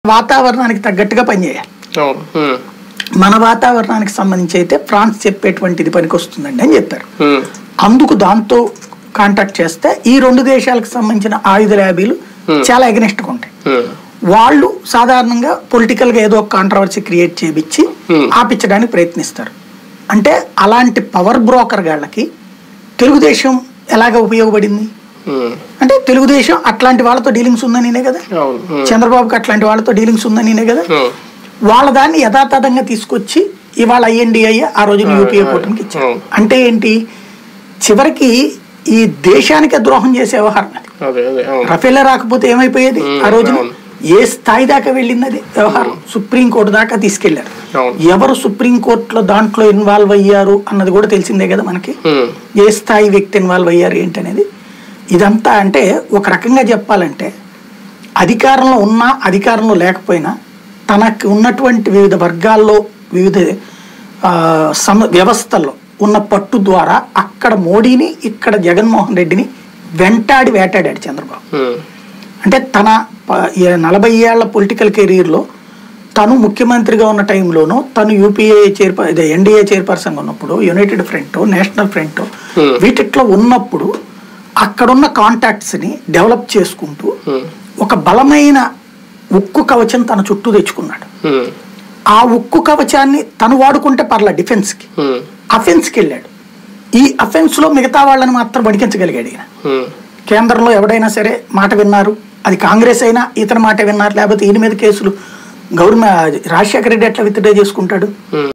వాతావరణానికి తగ్గట్టుగా పనిచేయాలి అవును ఉమ్, మన వాతావరణానికి సంబంధించి అయితే ఫ్రాన్స్ చెప్పేటువంటిది పనికొస్తుందండి అని చెప్పారు ఉమ్, అందుకు దాంతో కాంటాక్ట్ చేస్తే ఈ రెండు దేశాలకు సంబంధించిన ఆయుధ ల్యాబీలు చాలా ఎగనెస్ట్గా ఉంటాయి ఉమ్, వాళ్ళు సాధారణంగా పొలిటికల్ గా ఏదో ఒక కాంట్రవర్సీ క్రియేట్ చేపించి Hmm. ఆపించడానికి ప్రయత్నిస్తారు అంటే అలాంటి పవర్ బ్రోకర్ గాళ్ళకి తెలుగుదేశం ఎలాగ ఉపయోగపడింది ఉమ్, అంటే తెలుగుదేశం అట్లాంటి వాళ్ళతో డీలింగ్స్ ఉందనినే కదా అవును ఉమ్, చంద్రబాబుకి అట్లాంటి వాళ్ళతో డీలింగ్స్ ఉందనినే కదా ఉమ్, వాళ్ళ దాన్ని యథాతథంగా తీసుకొచ్చి ఇవాళ ఐఎన్డిఐ ఆ రోజున యూపీఏ కూటమికి ఇచ్చారు అవును. అంటే ఏంటి చివరికి ఈ దేశానికే ద్రోహం చేసే వ్యవహారం అది అదే అదే అవును రఫేలే రాకపోతే ఏమైపోయేది ఆ ఉమ్, రోజున అవును. ఏ స్థాయి దాకా వెళ్ళింది అది వ్యవహారం సుప్రీంకోర్టు దాకా తీసుకెళ్లారు అవును. ఎవరు సుప్రీంకోర్టులో దాంట్లో ఇన్వాల్వ్ అయ్యారు అన్నది కూడా తెలిసిందే కదా మనకి ఉమ్, ఏ స్థాయి వ్యక్తి ఇన్వాల్వ్ అయ్యారు ఏంటనేది ఇదంతా అంటే ఒక రకంగా చెప్పాలంటే అధికారంలో ఉన్నా అధికారంలో లేకపోయినా తనకు ఉన్నటువంటి వివిధ వర్గాల్లో వివిధ ఆ, సమ వ్యవస్థల్లో ఉన్న పట్టు ద్వారా అక్కడ మోడీని ఇక్కడ జగన్మోహన్ రెడ్డిని వెంటాడి వేటాడాడు చంద్రబాబు ఉమ్, అంటే తన ప- ఈ నలభై ఏళ్ల పొలిటికల్ కెరీర్లో తను ముఖ్యమంత్రిగా ఉన్న టైంలోనూ తను యూపీఏ చైర్పర్ ఇదే ఎన్డీఏ చైర్పర్సన్ ఉన్నప్పుడు United Front National Front Hmm. వీటిట్లో ఉన్నప్పుడు అక్కడున్న కాంటాక్ట్స్ని డెవలప్ చేసుకుంటూ ఉమ్, ఒక బలమైన ఉక్కు కవచం తన చుట్టూ తెచ్చుకున్నాడు ఉమ్, ఆ ఉక్కు కవచాన్ని తను వాడుకుంటే పర్ల డిఫెన్స్కి ఉమ్, అఫెన్స్కి వెళ్ళాడు ఈ అఫెన్స్లో మిగతా వాళ్ళని మాత్రం వడికించగలిగాడు ఈయన ఉమ్, కేంద్రంలో ఎవడైనా సరే మాట విన్నారు అది కాంగ్రెస్ అయినా ఇతని మాట విన్నారు లేకపోతే ఈయన మీద కేసులు గవర్నమెంట్ రాజశేఖర రెడ్డి ఎట్లా విత్డ్రా చేసుకుంటాడు ఉమ్.